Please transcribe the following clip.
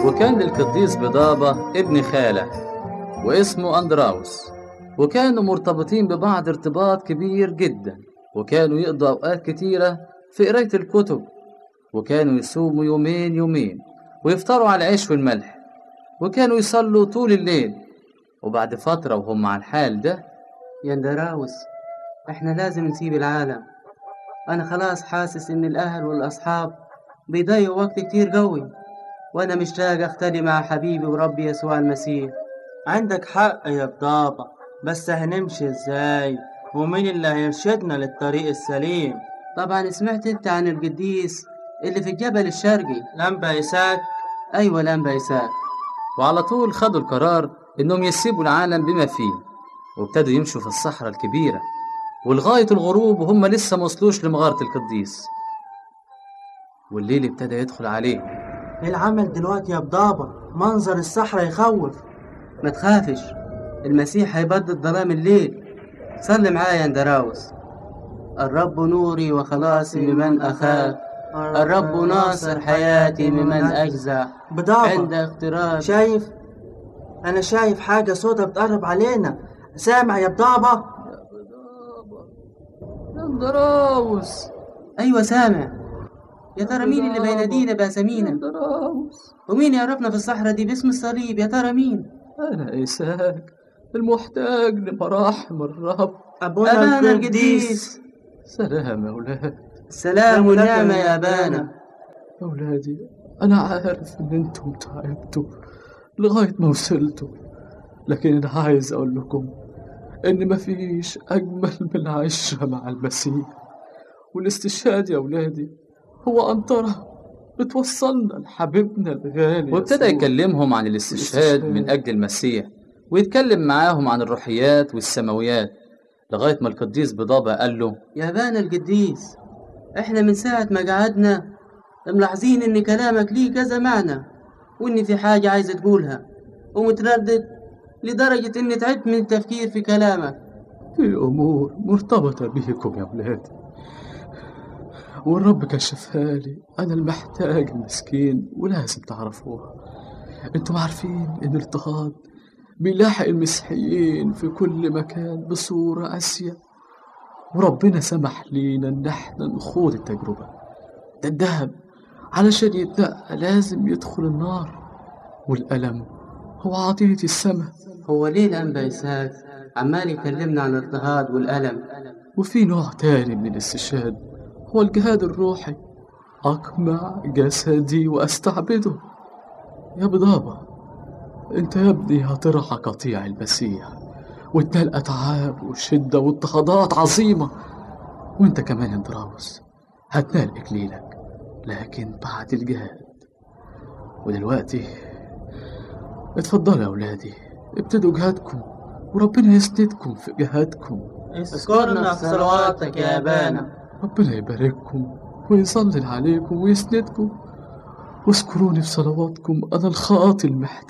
وكان للقديس بضابة ابن خالة واسمه أندراوس وكانوا مرتبطين ببعض ارتباط كبير جدا وكانوا يقضوا أوقات كتيرة في قراية الكتب وكانوا يصوموا يومين يومين ويفطروا على العيش والملح وكانوا يصلوا طول الليل وبعد فترة وهم على الحال ده يا اندراوس احنا لازم نسيب العالم انا خلاص حاسس ان الاهل والاصحاب بيضيعوا وقت كتير قوي وانا مشتاق اختلي مع حبيبي وربي يسوع المسيح عندك حق يا بضابة بس هنمشي ازاي ومين اللي هيرشدنا للطريق السليم طبعا سمعت انت عن القديس اللي في الجبل الشرقي لمبة إساك ايوه لمبا إساك وعلى طول خدوا القرار إنهم يسيبوا العالم بما فيه وابتدوا يمشوا في الصحراء الكبيرة ولغاية الغروب وهم لسه موصلوش لمغارة القديس والليل ابتدى يدخل عليهم ايه العمل دلوقتي يا بضابة منظر الصحراء يخوف ما تخافش المسيح هيبدد ظلام الليل صلي معايا يا اندراوس الرب نوري وخلاصي ممن أخاف الرب ناصر حياتي ممن أجزع عند بضابة اقتراب شايف أنا شايف حاجة سودا بتقرب علينا سامع يا بضابة اندراوس أيوة سامع يا ترى مين اللي بينادينا بأسامينا اندراوس ومين يعرفنا في الصحراء دي باسم الصليب يا ترى مين أنا إيساك المحتاج لمراحم الرب أبونا أبانا القديس القديس سلام يا أولاد السلام والنعمة يا أبانا أولادي أنا عارف إن أنتم تعبتوا لغاية ما وصلتوا لكن أنا عايز أقول لكم إن مفيش أجمل من العشرة مع المسيح والاستشهاد يا أولادي هو أنطرة بتوصلنا لحبيبنا الغالي وابتدى يسوع. يكلمهم عن الاستشهاد من أجل المسيح ويتكلم معاهم عن الروحيات والسماويات لغاية ما القديس بضابة قال له يا أبانا القديس إحنا من ساعة ما قعدنا ملاحظين إن كلامك ليه كذا معنى وإن في حاجة عايز تقولها ومتردد لدرجة إني تعبت من التفكير في كلامك في أمور مرتبطة بيكم يا ولادي والرب كشفها لي أنا المحتاج المسكين ولازم تعرفوها أنتم عارفين إن الاضطهاد بيلاحق المسيحيين في كل مكان بصورة قاسية وربنا سمح لينا إن احنا نخوض التجربة ده الدهب علشان يتنقى لازم يدخل النار والألم هو عطية السماء هو ليه الأنبا إسحاق عمال يكلمنا عن الاضطهاد والألم وفي نوع تاني من الاستشهاد هو الجهاد الروحي أقمع جسدي وأستعبده يا بضابة أنت يا ابني هترعى قطيع المسيح وتنال أتعاب وشدة واضطهادات عظيمة وأنت كمان يا اندراوس هتنال إكليلك لكن بعد الجهاد ودلوقتي اتفضلوا يا أولادي ابتدوا جهادكم وربنا يسندكم في جهادكم اذكرنا في صلواتك يا أبانا ربنا يبارككم ويظلل عليكم ويسندكم واذكروني في صلواتكم أنا الخاطي المحتاج